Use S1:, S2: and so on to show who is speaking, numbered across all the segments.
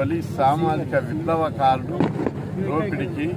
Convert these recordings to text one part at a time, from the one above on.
S1: తొలి సామాజిక విప్లవకారుడు దోపిడికి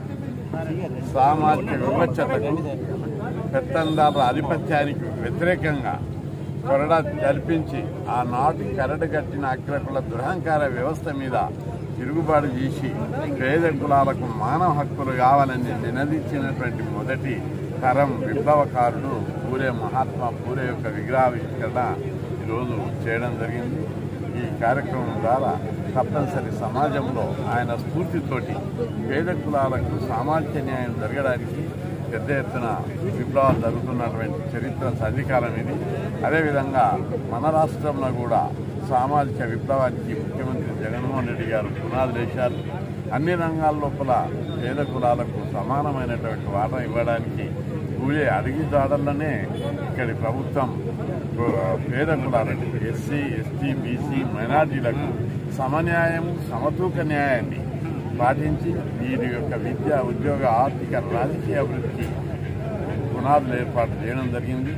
S1: సామాజిక వివక్షతకు పెత్తందాల ఆధిపత్యానికి వ్యతిరేకంగా కొరడా జల్పించి ఆనాటి కరడుగట్టిన అగ్రకుల దురహంకార వ్యవస్థ మీద తిరుగుబాటు చేసి పేద కులాలకు మానవ హక్కులు కావాలని నినదించినటువంటి మొదటి తరం విప్లవకారుడు పూరే మహాత్మా పూరే యొక్క విగ్రహావిష్కరణ ఈరోజు చేయడం జరిగింది ఈ కార్యక్రమం ద్వారా తప్పనిసరి సమాజంలో ఆయన స్ఫూర్తితోటి పేద కులాలకు సామాజిక న్యాయం జరగడానికి పెద్ద ఎత్తున విప్లవాలు జరుగుతున్నటువంటి చరిత్ర సధికారం ఇది అదేవిధంగా మన రాష్ట్రంలో కూడా సామాజిక విప్లవానికి ముఖ్యమంత్రి జగన్మోహన్ రెడ్డి గారు పునాదులు వేశారు అన్ని రంగాల లోపల పేద కులాలకు సమానమైనటువంటి వాటా ఇవ్వడానికి కూలే అడిగి దాడల్లోనే ఇక్కడి ప్రభుత్వం పేద కులాలకు ఎస్సీ ఎస్టీ బీసీ మైనార్టీలకు సమన్యాయం సమతూక న్యాయాన్ని పాటించి వీరి యొక్క విద్య ఉద్యోగ ఆర్థిక రాజకీయ అభివృద్ధికి పునాదులు ఏర్పాటు చేయడం జరిగింది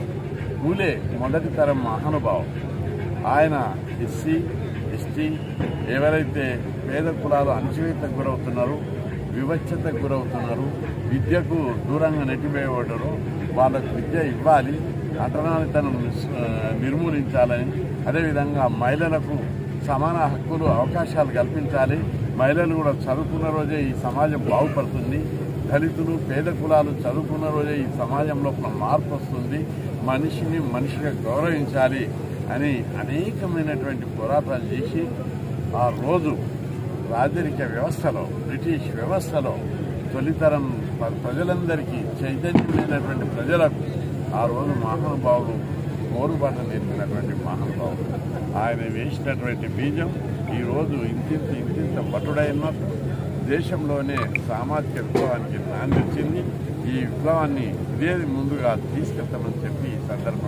S1: పూలే మొదటి తరం మహానుభావం ఆయన ఎస్సీ ఎస్టీ ఎవరైతే పేద కులాలు అణచివేతకు గురవుతున్నారో వివక్షతకు గురవుతున్నారు విద్యకు దూరంగా నెట్టివేయబడ్డారు వాళ్ళకు విద్య ఇవ్వాలి అటనానితనం నిర్మూలించాలని అదేవిధంగా మహిళలకు సమాన హక్కులు అవకాశాలు కల్పించాలి మహిళలు కూడా చదువుకున్న రోజే ఈ సమాజం బాగుపడుతుంది దళితులు పేద కులాలు చదువుకున్న రోజే ఈ సమాజంలో మార్పు వస్తుంది మనిషిని మనిషిగా గౌరవించాలి అని అనేకమైనటువంటి పోరాటాలు చేసి ఆ రోజు రాజరిక వ్యవస్థలో బ్రిటిష్ వ్యవస్థలో తొలితరం ప్ర- ప్రజలందరికీ చైతన్యమైనటువంటి ప్రజలకు ఆ రోజు మహానుభావుడు మోరుబాట నేర్పినటువంటి మహానుభావుడు ఆయన వేసినటువంటి బీజం ఈరోజు ఇంతింత ఇంతింత పట్టుడైన దేశంలోనే సామాజిక విప్లవానికి నాంది వచ్చింది ఈ విప్లవాన్ని ఇదే ముందుగా తీసుకెళ్తామని చెప్పి ఈ సందర్భంగా